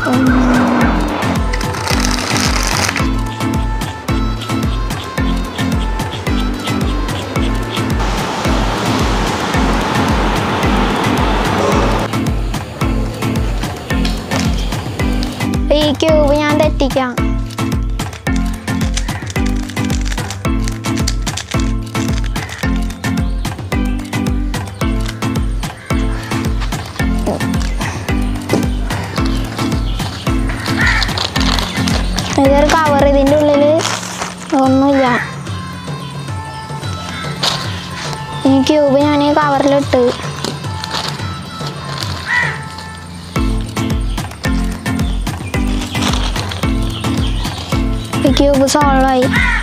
ഈ ക്യൂബ് ഞാൻ തെറ്റിക്കാം ഇതൊരു കവർ ഇതിൻ്റെ ഉള്ളിൽ ഒന്നുമില്ല ഈ ക്യൂബ് ഞാൻ ഈ കവറിലിട്ട് ഈ ക്യൂബ് സോൾവ് ആയി